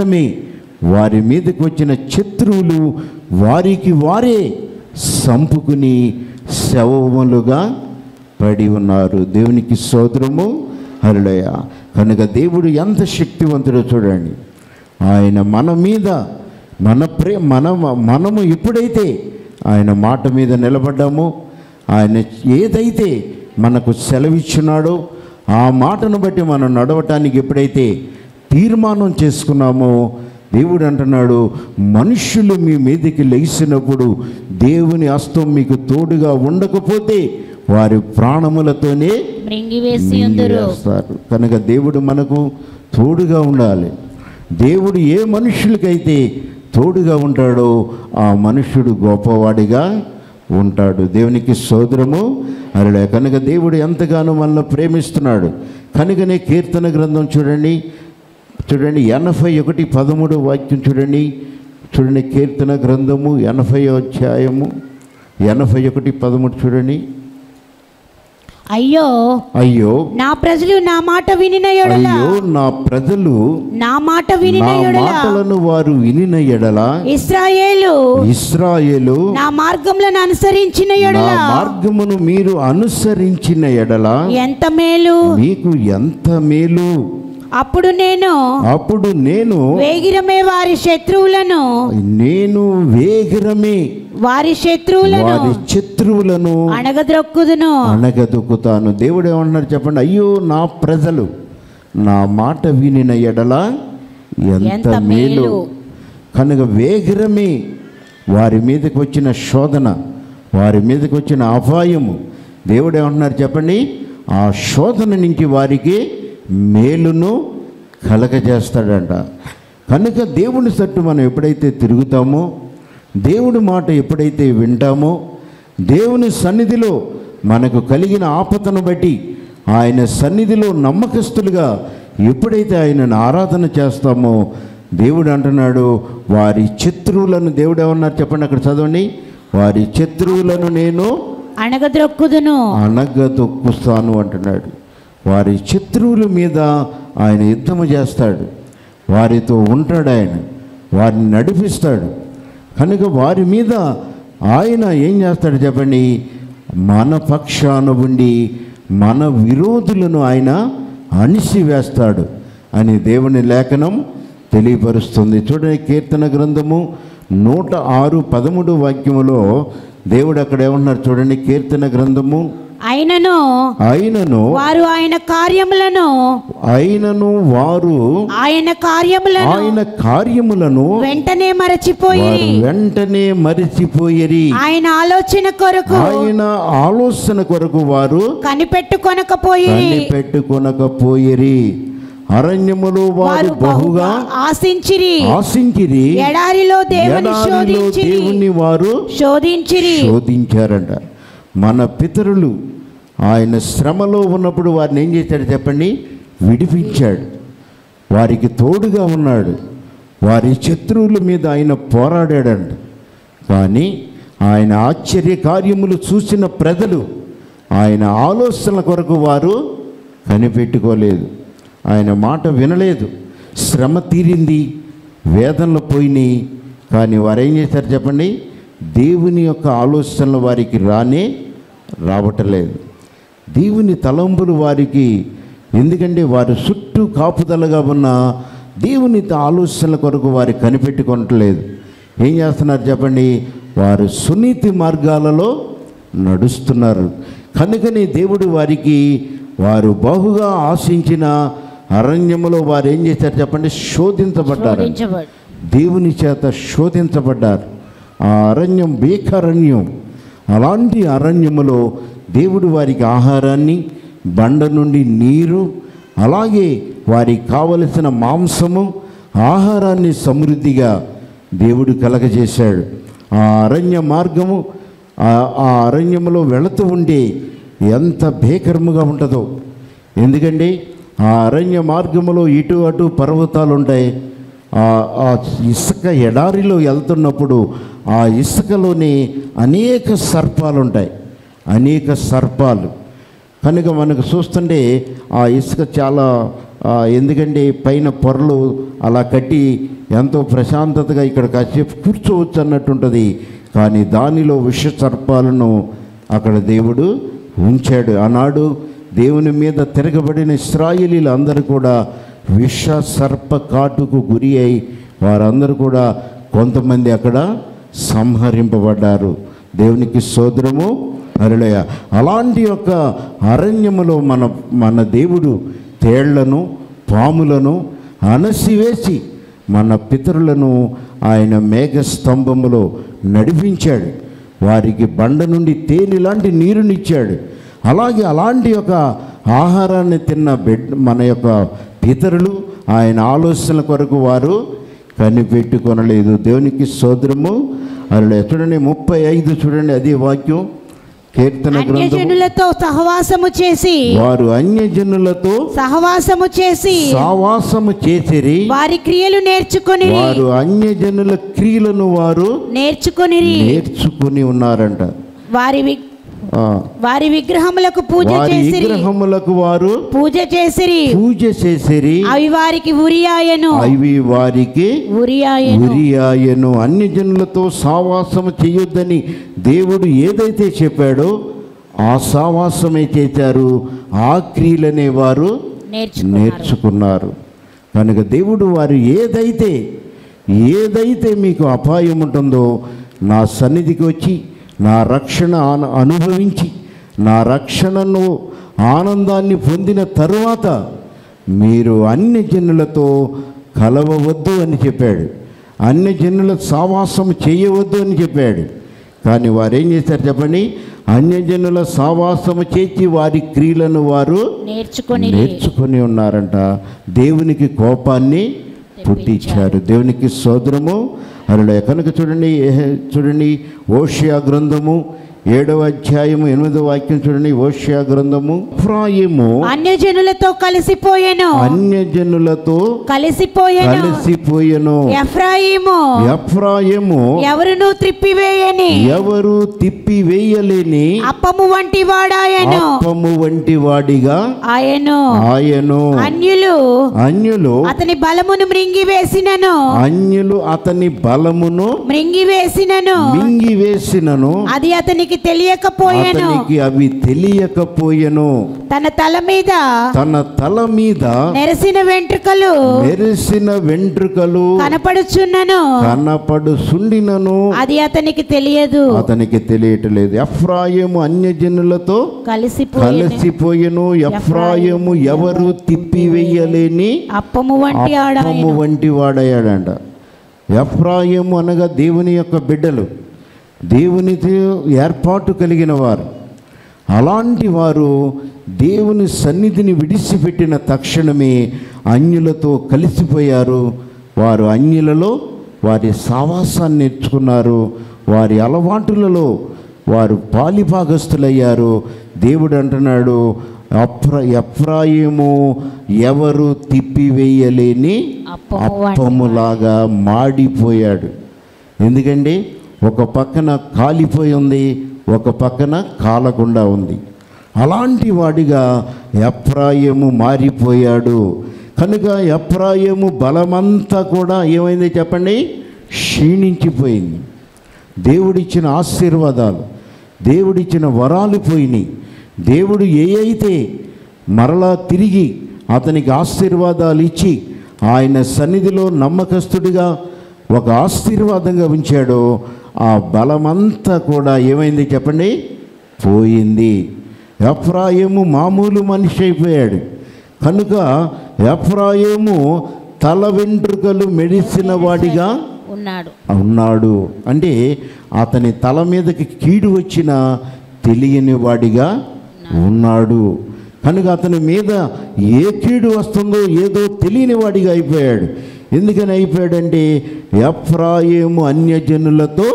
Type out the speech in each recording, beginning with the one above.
క్షణమే వారి మీదకి వచ్చిన శత్రువులు వారికి వారే సంపుకుని శవములుగా పడి ఉన్నారు దేవునికి సోదరము హరులయ కనుక దేవుడు ఎంత శక్తివంతుడో చూడండి ఆయన మన మీద మన ప్రే మన మనము ఎప్పుడైతే ఆయన మాట మీద నిలబడ్డామో ఆయన ఏదైతే మనకు సెలవిచ్చున్నాడో ఆ మాటను బట్టి మనం నడవటానికి ఎప్పుడైతే తీర్మానం చేసుకున్నామో దేవుడు అంటున్నాడు మనుషులు మీ మీదకి లేచినప్పుడు దేవుని హస్తం మీకు తోడుగా ఉండకపోతే వారి ప్రాణములతోనే మృంగివేసి ఉందురు మింగివేస్తారు కనుక దేవుడు మనకు తోడుగా ఉండాలి దేవుడు ఏ మనుషులకైతే తోడుగా ఉంటాడో ఆ మనుష్యుడు గొప్పవాడిగా ఉంటాడు దేవునికి సోదరము అరడే కనుక దేవుడు ఎంతగానో మనల్ని ప్రేమిస్తున్నాడు కనుకనే కీర్తన గ్రంథం చూడండి చూడండి ఎనభై ఒకటి పదమూడు వాక్యం చూడండి చూడండి కీర్తన గ్రంథము ఎనభై అధ్యాయము ఎనభై ఒకటి పదమూడు చూడండి అయ్యో అయ్యో నా ప్రజలు నా మాట వినిన ఎడల అయ్యో నా ప్రజలు నా మాట వినిన నా ఎడల మాటలను వారు వినిన ఎడల ఇస్రాయేలు ఇస్రాయేలు నా మార్గములను అనుసరించిన నా ఎడల మార్గమును మీరు అనుసరించిన ఎడల ఎంత మేలు మీకు ఎంత మేలు అప్పుడు నేను అప్పుడు నేను వేగిరమే వారి శత్రువులను నేను వేగరమే వారి శత్రువులను వారి శత్రువులను అణగద్రొక్కుదును అణగదొక్కుతాను దేవుడు ఏమంటున్నారు చెప్పండి అయ్యో నా ప్రజలు నా మాట వినిన ఎడల ఎంత ఎంత మేలు మేలు. కనుక వేగరమే వారి మీదకి వచ్చిన శోధన వారి మీదకి వచ్చిన అపాయము దేవుడు ఏమంటున్నారు చెప్పండి ఆ శోధన నుంచి వారికి మేలును కలగజేస్తాడంట కనుక దేవుని తట్టు మనం ఎప్పుడైతే తిరుగుతామో దేవుడి మాట ఎప్పుడైతే వింటామో దేవుని సన్నిధిలో మనకు కలిగిన ఆపదను బట్టి ఆయన సన్నిధిలో నమ్మకస్తులుగా ఎప్పుడైతే ఆయనను ఆరాధన చేస్తామో దేవుడు అంటున్నాడు వారి శత్రువులను దేవుడు ఏమన్నారు చెప్పండి అక్కడ చదవండి వారి శత్రువులను నేను అణగద్రొక్కుదును అనగదొక్కుస్తాను అంటున్నాడు వారి శత్రువుల మీద ఆయన యుద్ధము చేస్తాడు వారితో ఉంటాడు ఆయన వారిని నడిపిస్తాడు కనుక వారి మీద ఆయన ఏం చేస్తాడు చెప్పండి మన పక్షాన ఉండి మన విరోధులను ఆయన అణిసివేస్తాడు అని దేవుని లేఖనం తెలియపరుస్తుంది చూడండి కీర్తన గ్రంథము నూట ఆరు పదమూడు వాక్యములో దేవుడు అక్కడ ఏమన్నారు చూడండి కీర్తన గ్రంథము అయినను అయినను వారు ఆయన కార్యములను అయినను వారు ఆయన కార్యములను ఆయన కార్యములను వెంటనే మరచిపోయి వారు వెంటనే మరిచిపోయిరి ఆయన ఆలోచన కొరకు ఆయన ఆలోచన కొరకు వారు కనిపెట్టుకొనకపోయి కనిపెట్టుకొనకపోయిరి అరణ్యములో వారు వారు బహుగా ఆశించిరి ఆశించిరి ఎడారిలో దేవుని ఎడారిలో శోధించిరి దేవుని వారు శోధించిరి శోధించారంట మన పితరులు ఆయన శ్రమలో ఉన్నప్పుడు వారిని ఏం చేశాడు చెప్పండి విడిపించాడు వారికి తోడుగా ఉన్నాడు వారి శత్రువుల మీద ఆయన పోరాడాడంట కానీ ఆయన ఆశ్చర్య కార్యములు చూసిన ప్రజలు ఆయన ఆలోచనల కొరకు వారు కనిపెట్టుకోలేదు ఆయన మాట వినలేదు శ్రమ తీరింది వేదనలు పోయినాయి కానీ వారు ఏం చేశారు చెప్పండి దేవుని యొక్క ఆలోచనలు వారికి రానే రావటలేదు దేవుని తలంపులు వారికి ఎందుకంటే వారి చుట్టూ కాపుదలగా ఉన్న దేవుని ఆలోచనల కొరకు వారు కనిపెట్టుకోవట్లేదు ఏం చేస్తున్నారు చెప్పండి వారు సునీతి మార్గాలలో నడుస్తున్నారు కనుకనే దేవుడు వారికి వారు బహుగా ఆశించిన అరణ్యములో వారు ఏం చేశారు చెప్పండి శోధించబడ్డారు శోధించబడు దేవుని చేత శోధించబడ్డారు ఆ అరణ్యం భీకరణ్యం అలాంటి అరణ్యములో దేవుడు వారికి ఆహారాన్ని బండ నుండి నీరు అలాగే వారికి కావలసిన మాంసము ఆహారాన్ని సమృద్ధిగా దేవుడు కలగజేశాడు ఆ అరణ్య మార్గము ఆ- ఆ అరణ్యములో వెళుతూ ఉంటే ఎంత భీకరముగా ఉంటుందో ఎందుకంటే ఆ అరణ్య మార్గములో ఇటు అటు పర్వతాలు ఉంటాయి ఆ ఆ ఇసుక ఎడారిలో వెళ్తున్నప్పుడు ఆ ఇసుకలోనే అనేక సర్పాలు ఉంటాయి అనేక సర్పాలు కనుక మనకు చూస్తుంటే ఆ ఇసుక చాలా ఆ, ఎందుకంటే పైన పొరలు అలా కట్టి ఎంతో ప్రశాంతతగా ఇక్కడ కాసేపు కూర్చోవచ్చు అన్నట్టుంటుంది కానీ దానిలో విష సర్పాలను అక్కడ దేవుడు ఉంచాడు ఆనాడు దేవుని మీద తిరగబడిన ఇస్రాయిలీలు అందరూ కూడా విష సర్ప కాటుకు గురి అయి వారందరూ కూడా కొంతమంది అక్కడ సంహరింపబడ్డారు దేవునికి సోదరము అరులయ అలాంటి యొక్క అరణ్యములో మన మన దేవుడు తేళ్లను పాములను అనసివేసి మన పితరులను ఆయన మేఘ స్తంభములో నడిపించాడు వారికి బండ నుండి తేనె లాంటి నీరునిచ్చాడు అలాగే అలాంటి యొక్క ఆహారాన్ని తిన్న బిడ్ మన యొక్క పితరులు ఆయన ఆలోచనల కొరకు వారు కనిపెట్టుకొనలేదు దేవునికి సోదరము అలా చూడండి ముప్పై ఐదు చూడండి అది వాక్యం కీర్తన గ్రంథము అన్యజనులతో సహవాసము చేసి వారు అన్యజనులతో సహవాసము చేసి సావాసము చేసిరి వారి క్రియలు నేర్చుకొని వారు అన్యజనుల క్రియలను వారు నేర్చుకొని నేర్చుకుని ఉన్నారంట వారి వి- ఆ, వారి విగ్రహములకు పూజ వారి చేసిరి విగ్రహములకు వారు పూజ చేసిరి పూజ చేసిరి అవి వారికి ఉరియాయను అవి వారికి ఉరియాయను ఉరియాయను అన్ని జనులతో సావాసము చేయొద్దని దేవుడు ఏదైతే చెప్పాడో ఆ సావాసమే చేశారు ఆ క్రియలనే వారు నేర్చుకున్నారు నేర్చుకున్నారు కనుక దేవుడు వారు ఏదైతే ఏదైతే మీకు అపాయం ఉంటుందో నా సన్నిధికి వచ్చి నా రక్షణ ఆన- అనుభవించి నా రక్షణను ఆనందాన్ని పొందిన తరువాత మీరు అన్ని జనులతో కలవవద్దు అని చెప్పాడు అన్ని జనుల సావాసం చేయవద్దు అని చెప్పాడు కానీ వారు ఏం చేశారు చెప్పండి అన్యజనుల సావాసము చేసి వారి క్రియలను వారు నేర్చుకొని నేర్చుకొని ఉన్నారంట దేవునికి కోపాన్ని పుట్టించారు దేవునికి సోదరము అలా కనుక చూడండి ఏ- చూడండి ఓషియా గ్రంథము ఏడవ అధ్యాయము ఎనిమిదవ వాక్యం చూడండి ఓషియా గ్రంథము ఎఫ్రాయిము అన్యజనులతో కలిసిపోయెను అన్యజనులతో కలిసిపోయెను కలిసిపోయెను ఎఫ్రాయిము ఎఫ్రాయిము ఎవరును త్రిప్పివేయని ఎవరు తిప్పి వేయలేని అప్పము వంటి వాడాయను అప్పము వంటి వాడిగా ఆయను ఆయను అన్యులు అన్యులు అతని బలమును మృంగివేసినను అన్యులు అతని బలమును మృంగివేసినను మింగివేసినను అది అతనికి తెలియకపోయెను అతనికి అవి తెలియకపోయెను తన తల మీద తన తల మీద నెరసిన వెంట్రుకలు మెరిసిన వెంట్రుకలు కనపడుచున్నను కనపడు సుండినను అది అతనికి తెలియదు అతనికి తెలియటలేదు ఎఫ్రాయము అన్యజనులతో కలిసిపోయెను కలిసిపోయెను ఎఫ్రాయము ఎవరు తిప్పివేయలేని అప్పము వంటి ఆడాయను అప్పము వంటి వాడయ్యాడంట ఎఫ్రాయిము అనగా దేవుని యొక్క బిడ్డలు దేవునితో ఏర్పాటు కలిగిన వారు అలాంటి వారు దేవుని సన్నిధిని విడిచిపెట్టిన తక్షణమే అన్యులతో కలిసిపోయారు వారు అన్యులలో వారి సావాసాన్ని నేర్చుకున్నారు వారి అలవాటులలో వారు పాలిభాగస్తులయ్యారు దేవుడు అంటున్నాడు అప్ర ఎఫ్రాయిము ఎవరు తిప్పివేయలేని అప్పము వంటి అప్పములాగా మాడిపోయాడు ఎందుకండి ఒక పక్కన కాలిపోయి ఉంది ఒక పక్కన కాలకుండా ఉంది అలాంటి వాడిగా ఎప్రాయము మారిపోయాడు కనుక ఎప్రాయము బలమంతా కూడా ఏమైంది చెప్పండి క్షీణించిపోయింది దేవుడిచ్చిన ఆశీర్వాదాలు దేవుడిచ్చిన వరాలు పోయినాయి దేవుడు ఏ అయితే మరలా తిరిగి అతనికి ఆశీర్వాదాలు ఇచ్చి ఆయన సన్నిధిలో నమ్మకస్తుడిగా ఒక ఆశీర్వాదంగా ఉంచాడో ఆ బలమంతా కూడా ఏమైంది చెప్పండి పోయింది ఎఫ్రాయిము మామూలు మనిషి అయిపోయాడు కనుక ఎఫ్రాయిము తల వెంట్రుకలు మెడిసిన వాడిగా ఉన్నాడు ఉన్నాడు అంటే అతని తల మీదకి కీడు వచ్చిన తెలియని వాడిగా ఉన్నాడు కనుక అతని మీద ఏ కీడు వస్తుందో ఏదో తెలియని వాడిగా అయిపోయాడు ఎందుకని అయిపోయాడంటే ఎఫ్రాయిము అన్యజనులతో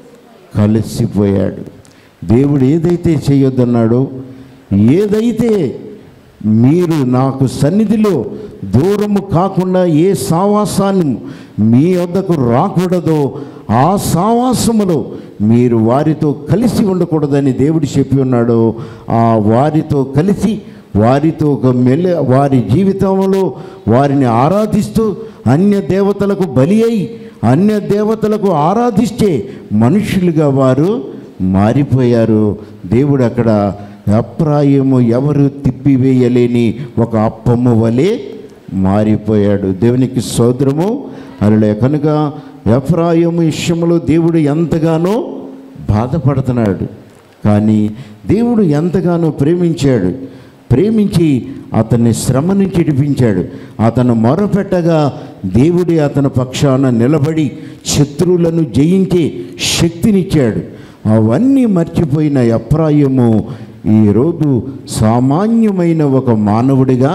కలిసిపోయాడు దేవుడు ఏదైతే చేయొద్దన్నాడో ఏదైతే మీరు నాకు సన్నిధిలో దూరము కాకుండా ఏ సావాసాన్ని మీ వద్దకు రాకూడదో ఆ సావాసములో మీరు వారితో కలిసి ఉండకూడదని దేవుడు చెప్పి ఉన్నాడు ఆ వారితో కలిసి వారితో ఒక మెల్ల వారి జీవితంలో వారిని ఆరాధిస్తూ అన్య దేవతలకు బలి అయి అన్య దేవతలకు ఆరాధిస్తే మనుషులుగా వారు మారిపోయారు దేవుడు అక్కడ అప్రాయము ఎవరు తిప్పివేయలేని ఒక అప్పము వలె మారిపోయాడు దేవునికి సోదరము అలా కనుక ఎఫ్రాయము విషయంలో దేవుడు ఎంతగానో బాధపడుతున్నాడు కానీ దేవుడు ఎంతగానో ప్రేమించాడు ప్రేమించి అతన్ని శ్రమ నుంచి ఇడిపించాడు అతను మొరపెట్టగా దేవుడి అతని పక్షాన నిలబడి శత్రువులను జయించే శక్తినిచ్చాడు అవన్నీ మర్చిపోయిన ఎప్రాయము ఈరోజు సామాన్యమైన ఒక మానవుడిగా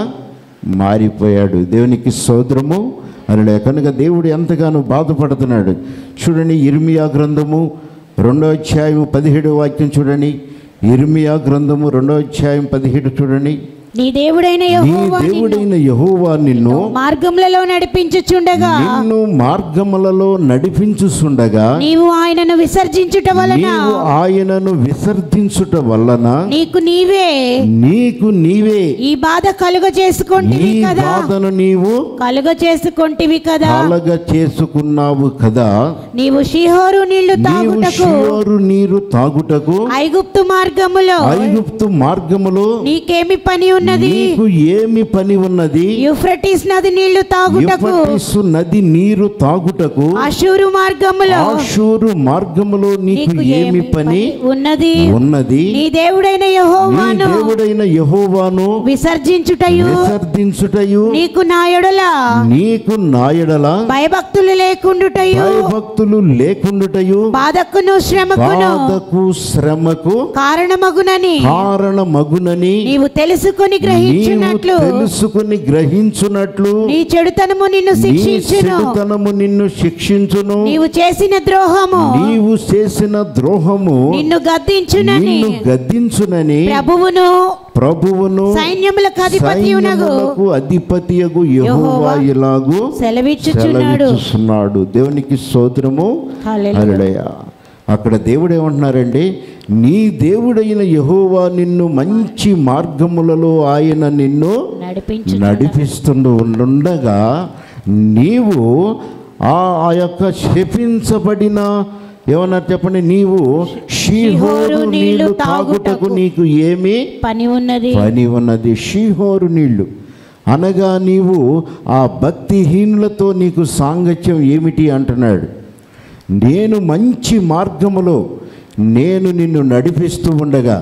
మారిపోయాడు దేవునికి సోదరము అలా కనుక దేవుడు ఎంతగానో బాధపడుతున్నాడు చూడండి ఇర్మియా గ్రంథము రెండో అధ్యాయం పదిహేడు వాక్యం చూడండి ఇర్మియా గ్రంథము రెండో అధ్యాయం పదిహేడు చూడండి నీ దేవుడైన నీ యెహోవా నిన్ను దేవుడైన యహోవా నిన్ను మార్గములలో నడిపించుచుండగా నిన్ను మార్గములలో నడిపించుచుండగా నీవు ఆయనను విసర్జించుట వలన నీవు ఆయనను విసర్జించుట వలన నీకు నీవే నీకు నీవే ఈ బాధ కలుగ నీ చేసుకొంటివి కదా బాధను నీవు కలుగ చేసుకొంటివి కదా కలగ చేసుకున్నావు కదా నీవు షిహోరు నీళ్లు నీవు తాగుటకు షియోరు నీరు తాగుటకు ఐగుప్తు మార్గములో ఐగుప్తు మార్గములో నీకేమి పని ఉన్నది నీకు ఏమి పని ఉన్నది యూఫ్రటీస్ నది నీళ్లు తాగుటకు యూఫ్రటీసు నది నీరు తాగుటకు అషూరు మార్గములో ఆషూరు మార్గములో నీకు నీకు ఏమి పని ఉన్నది ఉన్నది నీ దేవుడైన నీ యెహోవాను దేవుడైన యహోవాను విసర్జించుటయు విసర్జించుటయు నీకు నాయడుల నీకు నాయడల భయభక్తులు లేకుండుటయు భక్తులు లేకుండుటయు బాధకును శ్రమకును బాధకు శ్రమకు కారణమగునని కారణమగునని నీవు తెలుసుకొని నీవు గ్రహించున్నట్లు తెలుసుకుని గ్రహించున్నట్లు నీ చెడుతనము నిన్ను నీ శిక్షించును చెడుతనము నిన్ను శిక్షించును నీవు చేసిన ద్రోహము నీవు చేసిన ద్రోహము నిన్ను గద్దించునని నిన్ను గద్దించునని ప్రభువును ప్రభువును హల్లెలూయకు అధిపతియునగు సైన్యములకు అధిపతియగు యెహోవా యెహోవా ఇలాగు సెలవిచ్చుచున్నాడు సెలవిచ్చుచున్నాడు దేవునికి స్తోత్రము హల్లెలూయా. హల్లెలూయా. అక్కడ దేవుడు ఏమంటున్నారండి నీ దేవుడైన యెహోవా నిన్ను మంచి మార్గములలో ఆయన నిన్ను నడిపించు నడిపిస్తుండు ఉండగా నీవు ఆ ఆ యొక్క శపించబడిన ఏమన్నారు చెప్పండి నీవు షీహోరు నీళ్లు తాగుటకు నీకు ఏమి పని ఉన్నది పని ఉన్నది షీహోరు నీళ్లు అనగా నీవు ఆ భక్తిహీనులతో నీకు సాంగత్యం ఏమిటి అంటున్నాడు నేను మంచి మార్గములో నేను నిన్ను నడిపిస్తూ ఉండగా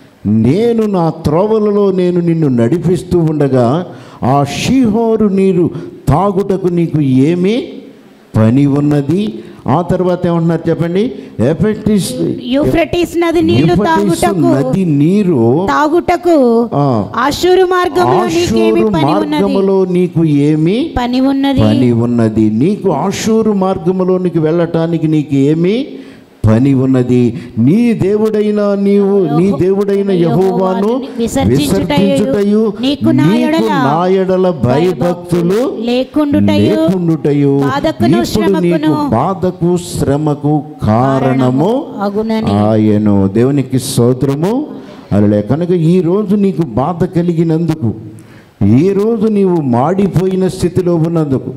నేను నా త్రోవలలో నేను నిన్ను నడిపిస్తూ ఉండగా ఆ షీహోరు నీరు తాగుటకు నీకు ఏమి పని ఉన్నది ఆ తర్వాత ఏమంటున్నారు చెప్పండి ఎఫెక్టిస్ యూఫ్రటీస్ నది నీళ్లు యూఫ్రటీసు తాగుటకు నది నీరు తాగుటకు ఆ, ఆషూరు మార్గంలో నీకేమి ఆషూరు పని ఉన్నది మార్గములో నీకు ఏమి పని ఉన్నది పని ఉన్నది నీకు ఆషూరు మార్గములోనికి వెళ్ళటానికి నీకు ఏమి పని ఉన్నది నీ దేవుడైన నీవు నీ దేవుడైన యహోవాను విసర్జించుటయు నీకు నా ఎడల నాయడల భయభక్తులు లేకుండుటయు లేకుండుటయు బాధకును ఇప్పుడు శ్రమకును నీకు బాధకు శ్రమకు కారణము అగునని ఆయను దేవునికి స్తోత్రము అలా కనుక ఈ రోజు నీకు బాధ కలిగినందుకు ఈ రోజు నీవు మాడిపోయిన స్థితిలో ఉన్నందుకు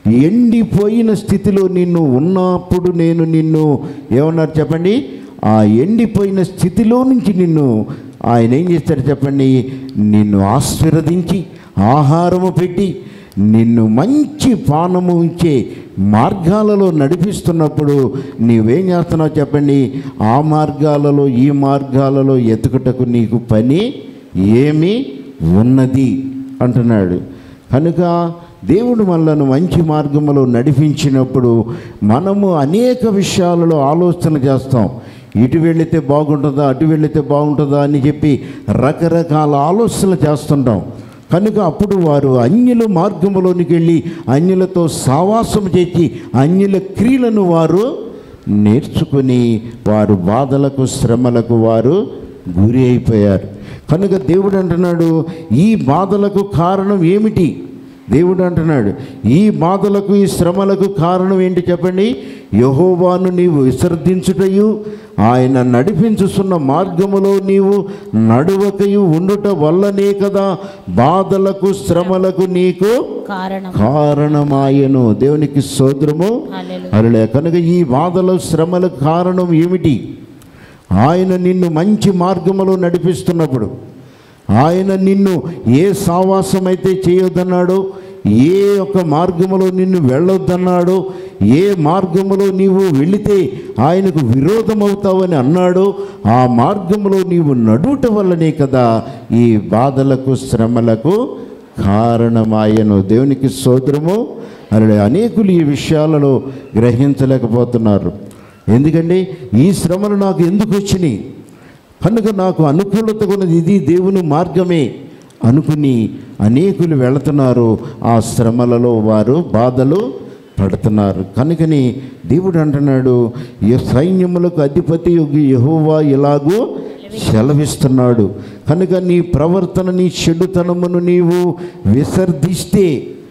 ఎండిపోయిన స్థితిలో నిన్ను ఉన్నప్పుడు నేను నిన్ను ఏమన్నారు చెప్పండి ఆ ఎండిపోయిన స్థితిలో నుంచి నిన్ను ఆయన ఏం చేస్తాడు చెప్పండి నిన్ను ఆశీర్వదించి ఆహారము పెట్టి నిన్ను మంచి పానము ఇచ్చే మార్గాలలో నడిపిస్తున్నప్పుడు నీవేం చేస్తున్నావు చెప్పండి ఆ మార్గాలలో ఈ మార్గాలలో ఎతుకుటకు నీకు పని ఏమి ఉన్నది అంటున్నాడు కనుక దేవుడు మనలను మంచి మార్గంలో నడిపించినప్పుడు మనము అనేక విషయాలలో ఆలోచన చేస్తాం ఇటు వెళితే బాగుంటుందా అటు వెళితే బాగుంటుందా అని చెప్పి రకరకాల ఆలోచనలు చేస్తుంటాం కనుక అప్పుడు వారు అన్యుల మార్గంలోనికి వెళ్ళి అన్యులతో సావాసం చేసి అన్యుల క్రియలను వారు నేర్చుకుని వారు బాధలకు శ్రమలకు వారు గురి అయిపోయారు కనుక దేవుడు అంటున్నాడు ఈ బాధలకు కారణం ఏమిటి దేవుడు అంటున్నాడు ఈ బాధలకు ఈ శ్రమలకు కారణం ఏంటి చెప్పండి యహోవాను నీవు విసర్జించుటయు ఆయన నడిపించుతున్న మార్గములో నీవు నడువకయు ఉండుట వల్లనే కదా బాధలకు శ్రమలకు నీకు కారణం కారణమాయను దేవునికి సోదరము హల్లెలూయా. అరలే కనుక ఈ బాధల శ్రమలకు కారణం ఏమిటి ఆయన నిన్ను మంచి మార్గములో నడిపిస్తున్నప్పుడు ఆయన నిన్ను ఏ సావాసం అయితే చేయొద్దన్నాడో ఏ యొక్క మార్గములో నిన్ను వెళ్ళొద్దన్నాడో ఏ మార్గములో నీవు వెళితే ఆయనకు విరోధమవుతావని అన్నాడో ఆ మార్గములో నీవు నడుట వల్లనే కదా ఈ బాధలకు శ్రమలకు కారణమాయను దేవునికి సోదరము అలా అనేకులు ఈ విషయాలలో గ్రహించలేకపోతున్నారు ఎందుకంటే ఈ శ్రమలు నాకు ఎందుకు వచ్చినాయి కనుక నాకు అనుకూలత ఉన్నది ఇది దేవుని మార్గమే అనుకుని అనేకులు వెళుతున్నారు ఆ శ్రమలలో వారు బాధలు పడుతున్నారు కనుకని దేవుడు అంటున్నాడు ఈ సైన్యములకు అధిపతి యహోవా ఇలాగూ సెలవిస్తున్నాడు కనుక నీ ప్రవర్తన నీ చెడుతనమును నీవు విసర్జిస్తే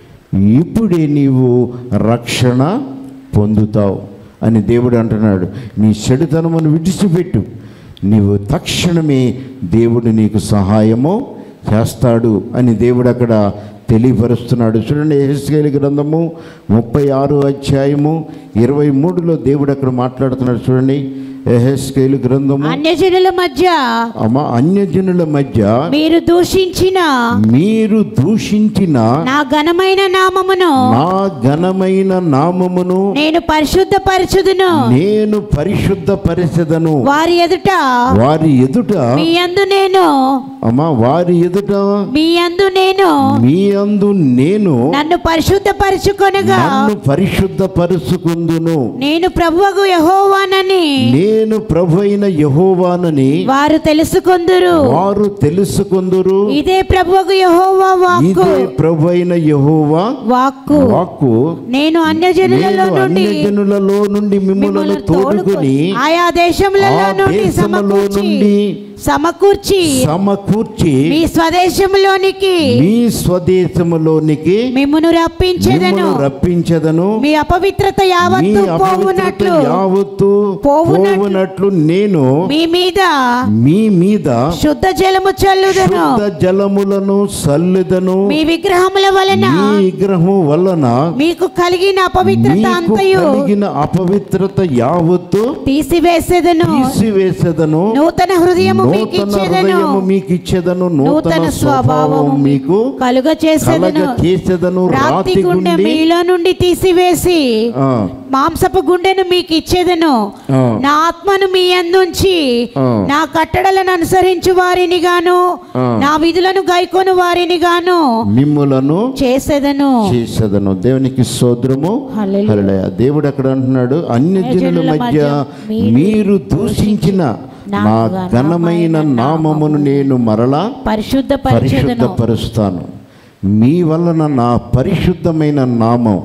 ఇప్పుడే నీవు రక్షణ పొందుతావు అని దేవుడు అంటున్నాడు నీ చెడుతనమును విడిచిపెట్టు నీవు తక్షణమే దేవుడు నీకు సహాయము చేస్తాడు అని దేవుడు అక్కడ తెలియపరుస్తున్నాడు చూడండి ఎహెస్కేలి గ్రంథము ముప్పై ఆరు అధ్యాయము ఇరవై మూడులో దేవుడు అక్కడ మాట్లాడుతున్నాడు చూడండి ఎహెస్కేలు గ్రంథము అన్యజనుల మధ్య అమ్మ అన్యజనుల మధ్య మీరు దూషించిన మీరు దూషించిన నా ఘనమైన నామమును నా ఘనమైన నామమును నేను పరిశుద్ధపరచుదును నేను పరిశుద్ధ పరిసదను వారి ఎదుట వారి ఎదుట మీ యందు నేను అమ్మా వారి ఎదుట మీ యందు నేను మీ అందు నేను నన్ను పరిశుద్ధపరచుకొనగా నన్ను పరిశుద్ధ పరుచుకుందును నేను ప్రభువగు యహోవానని నేను ప్రభు అయిన యహోవానని వారు తెలుసుకొందురు వారు తెలుసుకుందురు ఇదే ప్రభువగు యహోవా వాక్కు ఇదే ప్రభు అయిన యహోవా వాక్కు వాక్కు నేను అన్యజనులలో నేను నుండి అన్యజనులలో నుండి మిమ్మల్ని మిమ్మల్ని తోడుకొని తోడుకొని ఆయా దేశములలో ఆ నుండి దేశములో సమకూర్చి నుండి సమకూర్చి సమకూర్చి మీ స్వదేశములోనికి మీ స్వదేశములోనికి మిమ్మును రప్పించేదను మిమ్మల్ని రప్పించదను మీ అపవిత్రత మీ యావత్తు అపవిత్రత పోవునట్లు యావత్తు పోవునట్లు పోవునట్లు నేను మీ మీద మీ మీద శుద్ధ జలము చల్లుదను శుద్ధ జలములను సల్లుదను మీ విగ్రహముల వలన మీ విగ్రహం వలన మీకు కలిగిన అపవిత్రత మీకు అంతయు కలిగిన అపవిత్రత యావత్తు తీసివేసేదను తీసివేసెదను నూతన హృదయము మీకు నూతన ఇచ్చేదను హృదయము మీకు ఇచ్చేదను నూతన నూతన స్వభావం స్వభావము మీకు కలుగ కలగ చేసేదను చేసేదను రాతి రాతి గుండె గుండి మీలో నుండి తీసివేసి ఆ, మాంసపు గుండెను మీకు ఇచ్చేదను ఆ. నా ఆత్మను మీ అందుంచి ఆ. నా కట్టడలను అనుసరించు వారిని గాను ఆ. నా విధులను గైకొను వారిని గాను మిమ్ములను చేసేదను చేసేదను దేవునికి సోదరము హల్లెలూయా. హల్లెలూయా. దేవుడు అక్కడ అంటున్నాడు అన్యజనుల అన్యజనుల మధ్య మధ్య మీరు దూషించిన నా నా ఘనమైన ఘనమైన నామమును నేను మరలా పరిశుద్ధ పరిచదను పరిశుద్ధపరుస్తాను మీ వలన నా పరిశుద్ధమైన నామం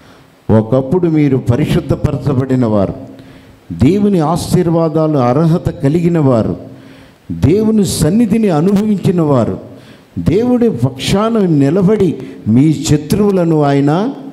ఒకప్పుడు మీరు పరిశుద్ధపరచబడిన వారు దేవుని ఆశీర్వాదాలు అర్హత కలిగిన వారు దేవుని సన్నిధిని అనుభవించిన వారు దేవుడి పక్షాన నిలబడి మీ శత్రువులను ఆయన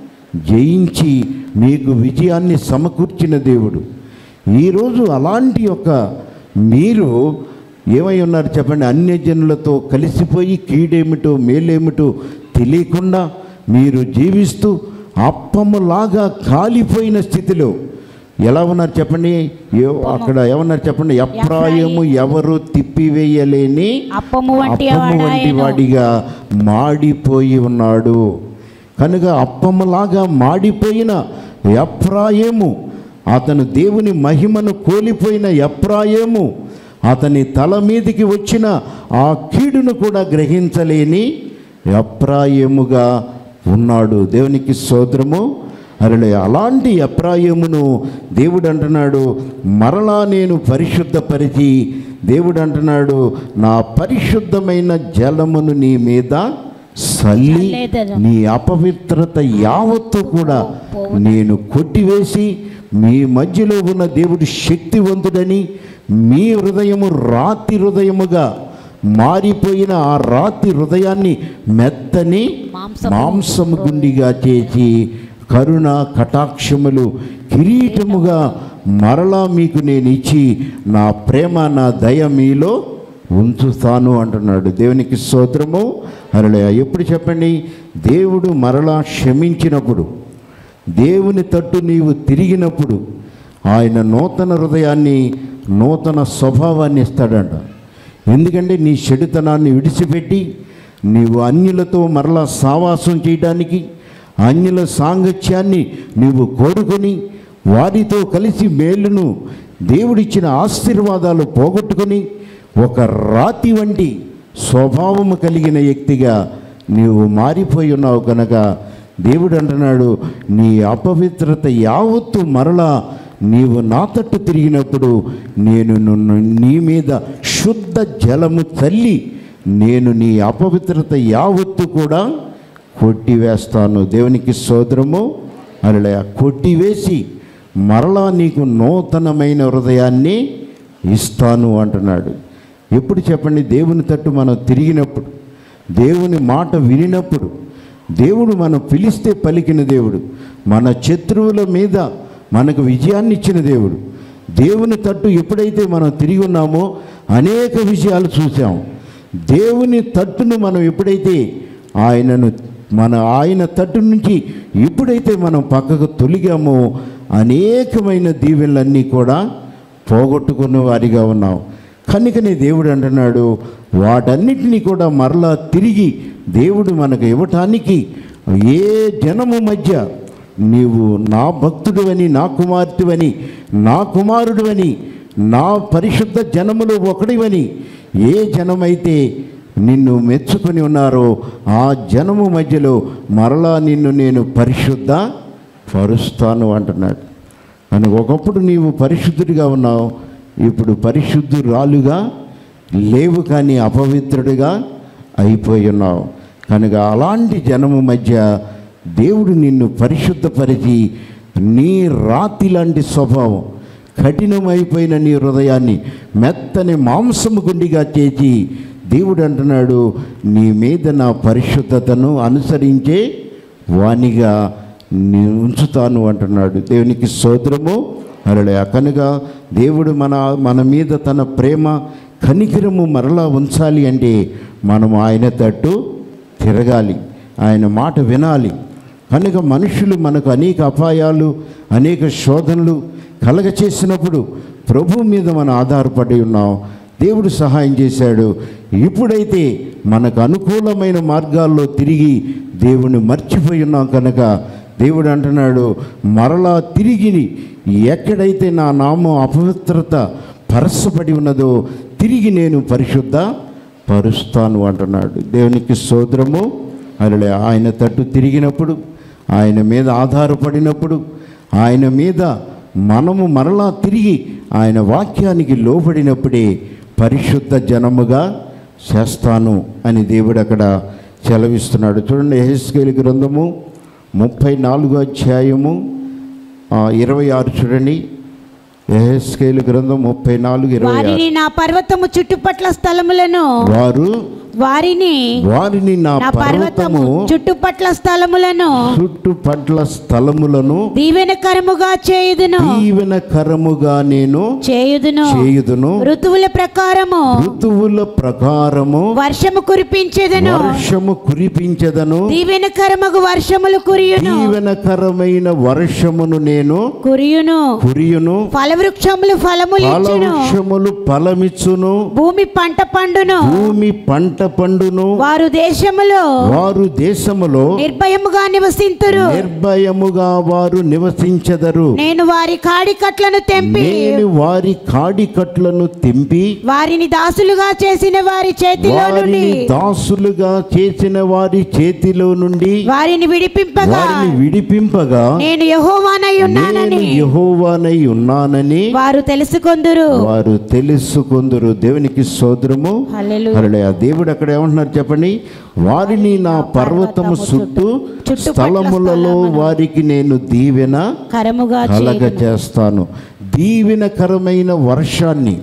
జయించి మీకు విజయాన్ని సమకూర్చిన దేవుడు ఈరోజు అలాంటి యొక్క మీరు ఏమై ఉన్నారు చెప్పండి అన్యజనులతో కలిసిపోయి కీడేమిటో మేలేమిటో తెలియకుండా మీరు జీవిస్తూ అప్పములాగా కాలిపోయిన స్థితిలో ఎలా ఉన్నారు చెప్పండి ఏ- అక్కడ ఏమన్నారు చెప్పండి ఎప్రాయము ఎవరు తిప్పివేయలేని అప్పము వంటి అప్పము వంటి వాడాయను. వాడిగా మాడిపోయి ఉన్నాడు కనుక అప్పములాగా మాడిపోయిన ఎప్రాయేము అతను దేవుని మహిమను కోల్పోయిన ఎప్రాయేము అతని తల మీదికి వచ్చిన ఆ కీడును కూడా గ్రహించలేని ఎప్రాయేముగా ఉన్నాడు దేవునికి సోదరము అరలే అలాంటి ఎప్రాయమును దేవుడు అంటున్నాడు మరలా నేను పరిశుద్ధపరిచి దేవుడు అంటున్నాడు నా పరిశుద్ధమైన జలమును నీ మీద సల్లి చల్లేదను. నీ అపవిత్రత యావత్తు కూడా నేను కొట్టివేసి మీ మధ్యలో ఉన్న దేవుడు శక్తివంతుడని మీ హృదయము రాతి హృదయముగా మారిపోయిన ఆ రాతి హృదయాన్ని మెత్తని మాంసపు మాంసము గుండిగా చేసి కరుణ కటాక్షములు కిరీటముగా మరలా మీకు నేను ఇచ్చి నా ప్రేమ నా దయ మీలో ఉంచుతాను అంటున్నాడు దేవునికి స్తోత్రము అరలే ఎప్పుడు చెప్పండి దేవుడు మరలా క్షమించినప్పుడు దేవుని తట్టు నీవు తిరిగినప్పుడు ఆయన నూతన హృదయాన్ని నూతన స్వభావాన్ని ఇస్తాడంట ఎందుకంటే నీ చెడుతనాన్ని విడిచిపెట్టి నీవు అన్యులతో మరలా సావాసం చేయడానికి అన్యుల సాంగత్యాన్ని నీవు కోరుకొని వారితో కలిసి మేలును దేవుడిచ్చిన ఆశీర్వాదాలు పోగొట్టుకొని ఒక రాతి వంటి స్వభావము కలిగిన వ్యక్తిగా నీవు మారిపోయి ఉన్నావు కనుక దేవుడు అంటున్నాడు నీ అపవిత్రత యావత్తు మరలా నీవు నా తట్టు తిరిగినప్పుడు నేను నిన్ను నీ మీద శుద్ధ జలము చల్లి నేను నీ అపవిత్రత యావత్తు కూడా కొట్టివేస్తాను దేవునికి సోదరము అలా కొట్టివేసి మరలా నీకు నూతనమైన హృదయాన్ని ఇస్తాను అంటున్నాడు ఎప్పుడు చెప్పండి దేవుని తట్టు మనం తిరిగినప్పుడు దేవుని మాట వినినప్పుడు దేవుడు మనం పిలిస్తే పలికిన దేవుడు మన శత్రువుల మీద మనకు విజయాన్ని ఇచ్చిన దేవుడు దేవుని తట్టు ఎప్పుడైతే మనం తిరిగి ఉన్నామో అనేక విషయాలు చూసాం దేవుని తట్టును మనం ఎప్పుడైతే ఆయనను మన ఆయన తట్టు నుంచి ఎప్పుడైతే మనం పక్కకు తొలిగామో అనేకమైన దీవెనలన్నీ కూడా పోగొట్టుకున్న వారిగా ఉన్నాం కనుకనే దేవుడు అంటున్నాడు వాటన్నిటినీ కూడా మరలా తిరిగి దేవుడు మనకు ఇవ్వటానికి ఏ జనము మధ్య నీవు నా భక్తుడువని నా కుమార్తెవని నా కుమారుడువని నా పరిశుద్ధ జనములు ఒకడివని ఏ జనమైతే నిన్ను మెచ్చుకొని ఉన్నారో ఆ జనము మధ్యలో మరలా నిన్ను నేను పరిశుద్ధ పరుస్తాను అంటున్నాడు అని ఒకప్పుడు నీవు పరిశుద్ధుడిగా ఉన్నావు ఇప్పుడు పరిశుద్ధురాలుగా లేవు కానీ అపవిత్రుడిగా అయిపోయి ఉన్నావు కనుక అలాంటి జనము మధ్య దేవుడు నిన్ను పరిశుద్ధపరిచి నీ రాతి లాంటి స్వభావం కఠినమైపోయిన నీ హృదయాన్ని మెత్తని మాంసము గుండిగా చేసి దేవుడు అంటున్నాడు నీ మీద నా పరిశుద్ధతను అనుసరించే వానిగా నీ ఉంచుతాను అంటున్నాడు దేవునికి సోదరము అరలే కనుక దేవుడు మన మన మీద తన ప్రేమ కనికరము మరలా ఉంచాలి అంటే మనం ఆయన తట్టు తిరగాలి ఆయన మాట వినాలి కనుక మనుషులు మనకు అనేక అపాయాలు అనేక శోధనలు కలగ చేసినప్పుడు ప్రభు మీద మనం ఆధారపడి ఉన్నాం దేవుడు సహాయం చేశాడు ఇప్పుడైతే మనకు అనుకూలమైన మార్గాల్లో తిరిగి దేవుని మర్చిపోయి ఉన్నాం కనుక దేవుడు అంటున్నాడు మరలా తిరిగి ఎక్కడైతే నా నామం అపవిత్రత పరసపడి ఉన్నదో తిరిగి నేను పరిశుద్ధ పరుస్తాను అంటున్నాడు దేవునికి సోదరము అలా ఆయన తట్టు తిరిగినప్పుడు ఆయన మీద ఆధారపడినప్పుడు ఆయన మీద మనము మరలా తిరిగి ఆయన వాక్యానికి లోబడినప్పుడే పరిశుద్ధ జనముగా చేస్తాను అని దేవుడు అక్కడ సెలవిస్తున్నాడు చూడండి ఎహెస్కేలి గ్రంథము ముప్పై నాలుగో అధ్యాయము ఆ, ఇరవై ఆరు చూడండి ఎహెస్కేలు గ్రంథం ముప్పై నాలుగు ఇరవై ఆరు వారిని నా పర్వతము చుట్టుపట్ల స్థలములను వారు వారిని వారిని నా నా పర్వతము పర్వతము చుట్టుపట్ల స్థలములను చుట్టుపట్ల స్థలములను దీవెనకరముగా చేయుదును దీవెనకరముగా నేను చేయుదును చేయుదును ఋతువుల ప్రకారము ఋతువుల ప్రకారము వర్షము కురిపించేదను వర్షము కురిపించదను దీవెనకరమగు వర్షములు కురియును దీవెనకరమైన వర్షమును నేను కురియును కురియును ఫలవృక్షములు ఫలములిచ్చును ఫలవృక్షములు ఫలమిచ్చును భూమి పంట పండును భూమి పంట పండును వారు దేశములో వారు దేశములో నిర్భయముగా నివసింతురు నిర్భయముగా వారు నివసించెదరు నేను వారి కాడికట్లను తెంపి నేను వారి కాడికట్లను తెంపి వారిని దాసులుగా చేసిన వారి చేతిలో వారిని నుండి దాసులుగా చేసిన వారి చేతిలో నుండి వారిని విడిపింపగా వారిని విడిపింపగా నేను యెహోవానై నేను ఉన్నానని యెహోవానై ఉన్నానని వారు తెలుసుకొందురు వారు తెలుసుకొందురు దేవునికి సోదరము హల్లెలూయా. హల్లెలూయా. దేవుడు అక్కడ ఏమంటున్నారు చెప్పండి వారిని నా పర్వతము చుట్టూ చుట్టుపట్ల స్థలములలో వారికి నేను దీవెన కరముగా కలగ చేయుదును. చేస్తాను దీవెనకరమైన వర్షాన్ని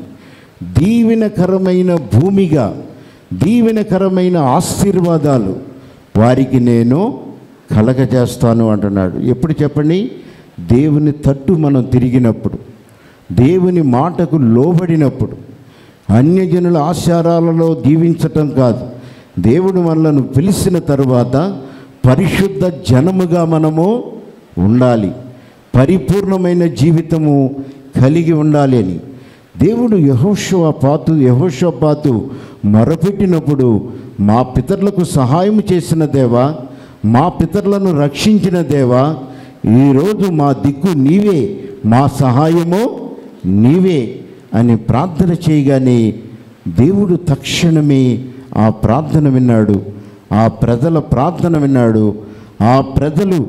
దీవెనకరమైన భూమిగా దీవెనకరమైన ఆశీర్వాదాలు వారికి నేను కలగజేస్తాను అంటున్నాడు ఎప్పుడు చెప్పండి దేవుని తట్టు మనం తిరిగినప్పుడు దేవుని మాటకు లోబడినప్పుడు అన్యజనుల ఆచారాలలో దీవించటం కాదు దేవుడు మనలను పిలిచిన తరువాత పరిశుద్ధ జనముగా మనము ఉండాలి పరిపూర్ణమైన జీవితము కలిగి ఉండాలి అని దేవుడు యహోషవ పాతు యహోషవ పాతు మొరపెట్టినప్పుడు మా పితరులకు సహాయం చేసిన దేవా మా పితరులను రక్షించిన దేవా ఈరోజు మా దిక్కు నీవే మా సహాయము నీవే అని ప్రార్థన చేయగానే దేవుడు తక్షణమే ఆ ప్రార్థన విన్నాడు ఆ ప్రజల ప్రార్థన విన్నాడు ఆ ప్రజలు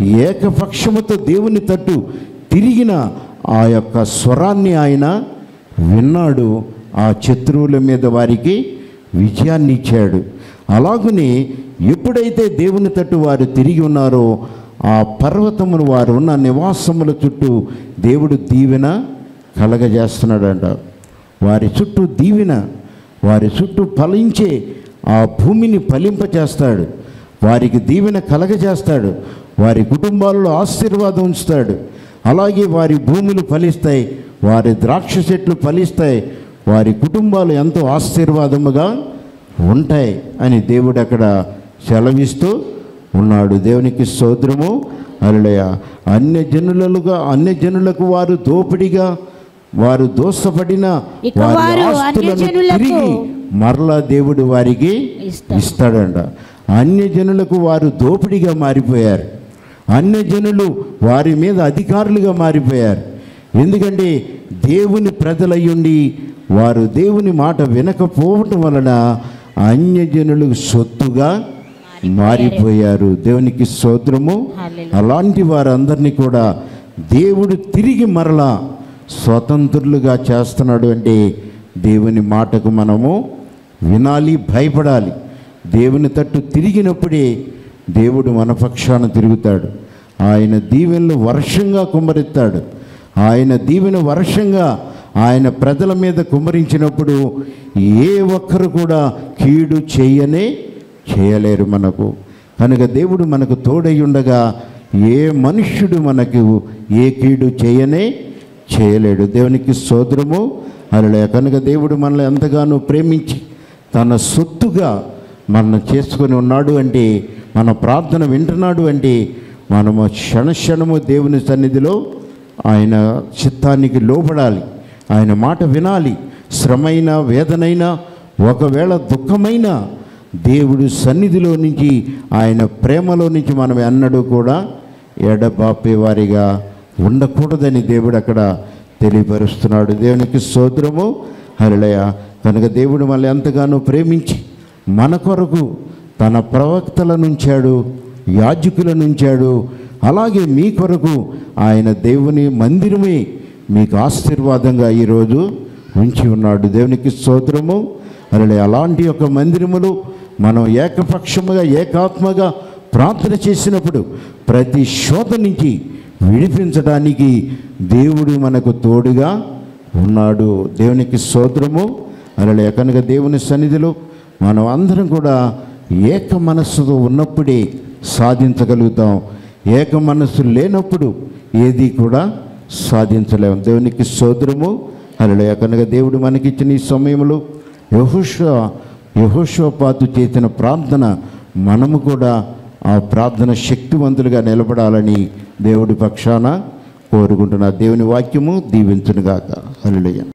ఏకపక్షముతో దేవుని తట్టు తిరిగిన ఆ యొక్క స్వరాన్ని ఆయన విన్నాడు ఆ శత్రువుల మీద వారికి విజయాన్ని ఇచ్చాడు అలాగనే ఎప్పుడైతే దేవుని తట్టు వారు తిరిగి ఉన్నారో ఆ పర్వతమును వారు ఉన్న నివాసముల చుట్టూ దేవుడు దీవెన కలగజేస్తున్నాడంట వారి చుట్టూ దీవెన వారి చుట్టూ ఫలించే ఆ భూమిని ఫలింపచేస్తాడు వారికి దీవెన కలగజేస్తాడు వారి కుటుంబాలలో ఆశీర్వాదం ఉంచుతాడు అలాగే వారి భూములు ఫలిస్తాయి వారి ద్రాక్ష చెట్లు ఫలిస్తాయి వారి కుటుంబాలు ఎంతో ఆశీర్వాదముగా ఉంటాయి అని దేవుడు అక్కడ సెలవిస్తూ ఉన్నాడు దేవునికి సోదరము అలలయ అన్య జనులుగా అన్య జనులకు వారు దోపిడిగా వారు దోసపడిన ఇక వారి వారు ఆస్తులను అన్యజనులకు తిరిగి మరలా దేవుడు వారికి ఇస్తాడు. ఇస్తాడంట అన్యజనులకు వారు దోపిడిగా మారిపోయారు అన్యజనులు వారి మీద అధికారులుగా మారిపోయారు ఎందుకంటే దేవుని ప్రజలయ్యుండి వారు దేవుని మాట వినకపోవటం వలన అన్యజనులు సొత్తుగా మారిపోయారు దేవునికి స్తోత్రము హల్లెలూయా. అలాంటి వారందరినీ కూడా దేవుడు తిరిగి మరలా స్వతంత్రులుగా చేస్తున్నాడు అంటే దేవుని మాటకు మనము వినాలి భయపడాలి దేవుని తట్టు తిరిగినప్పుడే దేవుడు మన పక్షాన తిరుగుతాడు ఆయన దీవెనలు వర్షంగా కుమ్మరిస్తాడు ఆయన దీవెన వర్షంగా ఆయన ప్రజల మీద కుమ్మరించినప్పుడు ఏ ఒక్కరు కూడా కీడు చేయనే చేయలేరు మనకు కనుక దేవుడు మనకు తోడై ఉండగా ఏ మనుష్యుడు మనకు ఏ కీడు చేయనే చేయలేడు దేవునికి సోదరము అలా కనుక దేవుడు మనల్ని ఎంతగానో ప్రేమించి తన సొత్తుగా మనం చేసుకొని ఉన్నాడు అంటే మన ప్రార్థన వింటున్నాడు అంటే మనము క్షణక్షణము దేవుని సన్నిధిలో ఆయన చిత్తానికి లోబడాలి ఆయన మాట వినాలి శ్రమైన వేదనైన ఒకవేళ దుఃఖమైన దేవుడు సన్నిధిలో నుంచి ఆయన ప్రేమలో నుంచి మనం ఎన్నడూ కూడా ఎడబాపేవారిగా ఉండకూడదని దేవుడు అక్కడ తెలియపరుస్తున్నాడు దేవునికి సోదరము హరిళయ కనుక దేవుడు మళ్ళీ ఎంతగానో ప్రేమించి మన కొరకు తన ప్రవక్తలను ఉంచాడు యాజకులను ఉంచాడు అలాగే మీ కొరకు ఆయన దేవుని మందిరమే మీకు ఆశీర్వాదంగా ఈరోజు ఉంచి ఉన్నాడు దేవునికి స్తోత్రము అలా అలాంటి ఒక మందిరములు మనం ఏకపక్షముగా ఏకాత్మగా ప్రార్థన చేసినప్పుడు ప్రతి శోధ నుంచి విడిపించడానికి దేవుడు మనకు తోడుగా ఉన్నాడు దేవునికి స్తోత్రము అలా కనుక దేవుని సన్నిధిలో మనం అందరం కూడా ఏక మనస్సుతో ఉన్నప్పుడే సాధించగలుగుతాం ఏక మనస్సు లేనప్పుడు ఏది కూడా సాధించలేము దేవునికి సోదరము అలా కనుక దేవుడు మనకిచ్చిన ఈ సమయంలో యహోష యహోషోపాతు చేసిన ప్రార్థన మనము కూడా ఆ ప్రార్థన శక్తివంతులుగా నిలబడాలని దేవుడి పక్షాన కోరుకుంటున్నా దేవుని వాక్యము దీవించునుగాక హల్లెలూయా